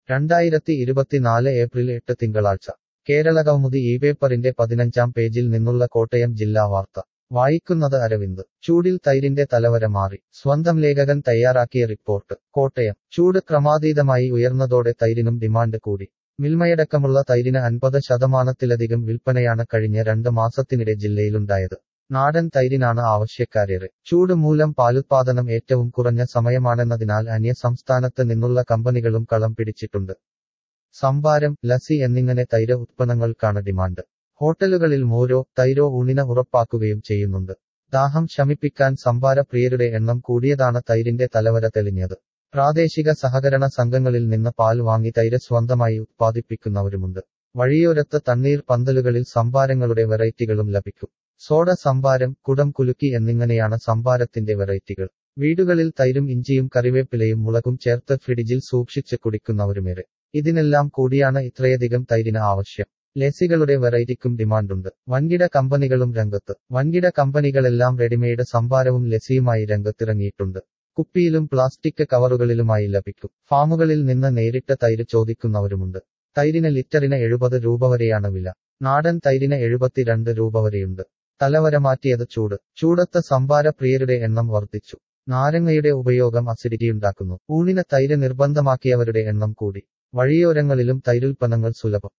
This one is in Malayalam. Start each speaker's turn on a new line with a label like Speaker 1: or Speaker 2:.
Speaker 1: രണ്ടായിരത്തി ഇരുപത്തിനാല് ഏപ്രിൽ എട്ട് തിങ്കളാഴ്ച കേരളകൗമുദി ഈ പേപ്പറിന്റെ പതിനഞ്ചാം പേജിൽ നിന്നുള്ള കോട്ടയം ജില്ലാ വാർത്ത വായിക്കുന്നത് അരവിന്ദ് ചൂടിൽ തൈരിന്റെ തലവര മാറി സ്വന്തം ലേഖകൻ തയ്യാറാക്കിയ റിപ്പോർട്ട് കോട്ടയം ചൂട് ക്രമാതീതമായി ഉയർന്നതോടെ തൈരിനും ഡിമാൻഡ് കൂടി മിൽമയടക്കമുള്ള തൈരിന് അൻപത് ശതമാനത്തിലധികം വിൽപ്പനയാണ് കഴിഞ്ഞ രണ്ട് മാസത്തിനിടെ ജില്ലയിലുണ്ടായത് നാടൻ തൈരിനാണ് ആവശ്യക്കാരേറെ ചൂട് മൂലം പാലുത്പാദനം ഏറ്റവും കുറഞ്ഞ സമയമാണെന്നതിനാൽ അന്യ സംസ്ഥാനത്ത് നിന്നുള്ള കമ്പനികളും കളം പിടിച്ചിട്ടുണ്ട് സംഭാരം ലസി എന്നിങ്ങനെ തൈര ഉത്പന്നങ്ങൾക്കാണ് ഡിമാൻഡ് ഹോട്ടലുകളിൽ മോരോ തൈരോ ഊണിന് ഉറപ്പാക്കുകയും ചെയ്യുന്നുണ്ട് ദാഹം ശമിപ്പിക്കാൻ സംഭാര പ്രിയരുടെ എണ്ണം കൂടിയതാണ് തൈരിന്റെ തലവര തെളിഞ്ഞത് പ്രാദേശിക സഹകരണ സംഘങ്ങളിൽ നിന്ന് പാൽ വാങ്ങി തൈര് സ്വന്തമായി ഉത്പാദിപ്പിക്കുന്നവരുമുണ്ട് വഴിയോരത്ത് തണ്ണീർ പന്തലുകളിൽ സംഭാരങ്ങളുടെ വെറൈറ്റികളും ലഭിക്കും സോഡ സംഭാരം കുടം കുലുക്കി എന്നിങ്ങനെയാണ് സംഭാരത്തിന്റെ വെറൈറ്റികൾ വീടുകളിൽ തൈരും ഇഞ്ചിയും കറിവേപ്പിലയും മുളകും ചേർത്ത് ഫ്രിഡ്ജിൽ സൂക്ഷിച്ച് കുടിക്കുന്നവരുമേറെ ഇതിനെല്ലാം കൂടിയാണ് ഇത്രയധികം തൈരിന് ആവശ്യം ലെസികളുടെ വെറൈറ്റിക്കും ഡിമാൻഡുണ്ട് വൻകിട കമ്പനികളും രംഗത്ത് വൻകിട കമ്പനികളെല്ലാം റെഡിമെയ്ഡ് സംഭാരവും ലെസിയുമായി രംഗത്തിറങ്ങിയിട്ടുണ്ട് കുപ്പിയിലും പ്ലാസ്റ്റിക് കവറുകളിലുമായി ലഭിക്കും ഫാമുകളിൽ നിന്ന് നേരിട്ട് തൈര് ചോദിക്കുന്നവരുമുണ്ട് തൈരിന് ലിറ്ററിന് എഴുപത് രൂപ വരെയാണ് വില നാടൻ തൈരിന് എഴുപത്തിരണ്ട് രൂപ വരെയുണ്ട് തലവര മാറ്റിയത് ചൂട് ചൂടത്ത് സംഭാര പ്രിയരുടെ എണ്ണം വർദ്ധിച്ചു നാരങ്ങയുടെ ഉപയോഗം അസിഡിറ്റിയുണ്ടാക്കുന്നു ഊണിന് തൈര് നിർബന്ധമാക്കിയവരുടെ എണ്ണം കൂടി വഴിയോരങ്ങളിലും തൈരുൽപ്പന്നങ്ങൾ സുലഭം